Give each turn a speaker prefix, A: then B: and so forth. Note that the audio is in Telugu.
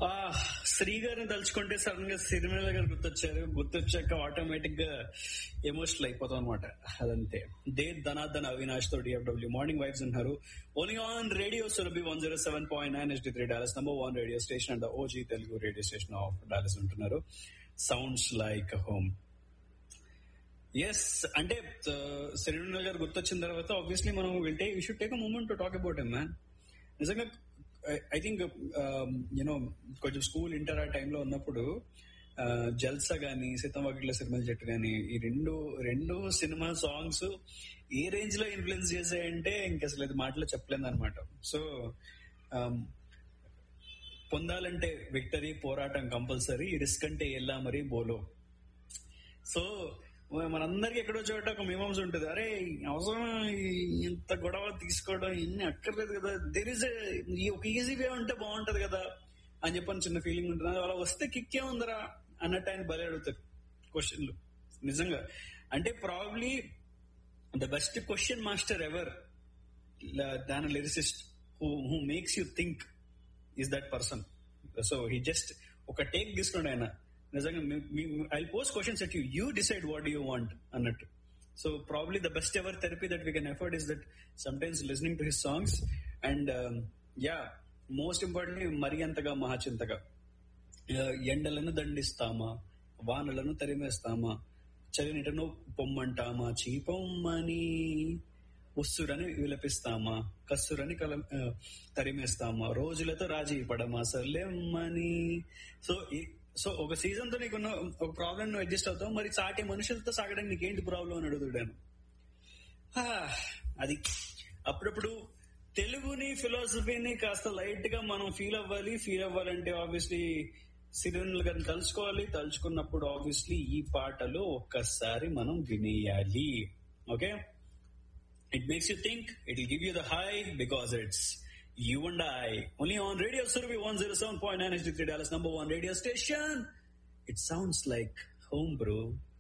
A: ఆ శ్రీ గారిని తలుచుకుంటే సడన్ గా సిరిమేల గారు గుర్తొచ్చారు గుర్తొచ్చాక ఆటోమేటిక్ గా ఎమోషనల్ అయిపోతాం అనమాట అదంతే దే ధనాధన్ అవినాష్ తో డిఎఫ్డబ్ల్యూ మార్నింగ్ వైబ్స్ ఉన్నారు only on radio Surabhi one zero seven point nine SD three Dallas number one radio station and OG Telugu radio station of Dallas ఉంటున్నారు సౌండ్స్ లైక్ హోమ్ ఎస్ అంటే సిరిమేల గారు గుర్తొచ్చిన తర్వాత ఆబ్వియస్లీ మనం వింటే you should take a moment to talk about um man నిజంగా ఐ థింక్ యూనో కొంచెం స్కూల్ ఇంటర్ ఆ టైంలో ఉన్నప్పుడు జల్సా గాని సీతమ్మగిళ్ళ సినిమాల చెట్టు గాని ఈ రెండు రెండు సినిమా సాంగ్స్ ఏ రేంజ్ లో ఇన్ఫ్లుయెన్స్ చేశాయంటే ఇంక అసలు అది మాటలో చెప్పలేదు అనమాట సో పొందాలంటే విక్టరీ పోరాటం కంపల్సరీ రిస్క్ అంటే ఎల్లా మరి బోలో సో మనందరికి ఎక్కడో చోట ఒక మీమాంస్ ఉంటుంది అరే అవసరం ఇంత గొడవ తీసుకోవడం ఇన్ని అక్కర్లేదు కదా దెర్ ఇస్ ఒక ఈజీ వే ఉంటే బాగుంటది కదా అని చెప్పని చిన్న ఫీలింగ్ ఉంటుంది అలా వస్తే కిక్కే ఉందరా అన్నట్టు ఆయన బలి అడుగుతారు క్వశ్చన్లు నిజంగా అంటే probably the best question master ever దాని lyricist who who makes you think is that person so he just ఒక టేక్ తీసుకోండి ఆయన నిజంగా I post questions at you you decide what you want అన్నట్టు so probably the best ever therapy that we can effort is that sometimes listening to his songs and yeah most importantly మరి అంతగా మహాచింతగా ఎండలను దండిస్తామా వానలను తరిమేస్తామా చలినిటను పొమ్మంటామా చీపొమ్మని ఉస్సురని విలపిస్తామా కస్సురని కల తరిమేస్తామా రోజులతో రాజీ పడమా సర్లేమ్మని సో సో ఒక సీజన్ తో నీకున్న ఒక ప్రాబ్లం నువ్వు అడ్జస్ట్ అవుతావు మరి సాటి మనుషులతో సాగడానికి నీకేంటి ప్రాబ్లం అని అడుగుతాను అది అప్పుడప్పుడు తెలుగుని ఫిలాసఫీని కాస్త లైట్ గా మనం ఫీల్ అవ్వాలి ఫీల్ అవ్వాలంటే ఆబ్వియస్లీ సిరివెన్నెల గారిని తలుచుకోవాలి తలుచుకున్నప్పుడు ఆబ్వియస్లీ ఈ పాటలు ఒక్కసారి మనం వినేయాలి okay it makes you think it will give you the high because it's you and I. Only on Radio Survey 107.9 HD3 Dallas number one radio station. It sounds like home, bro.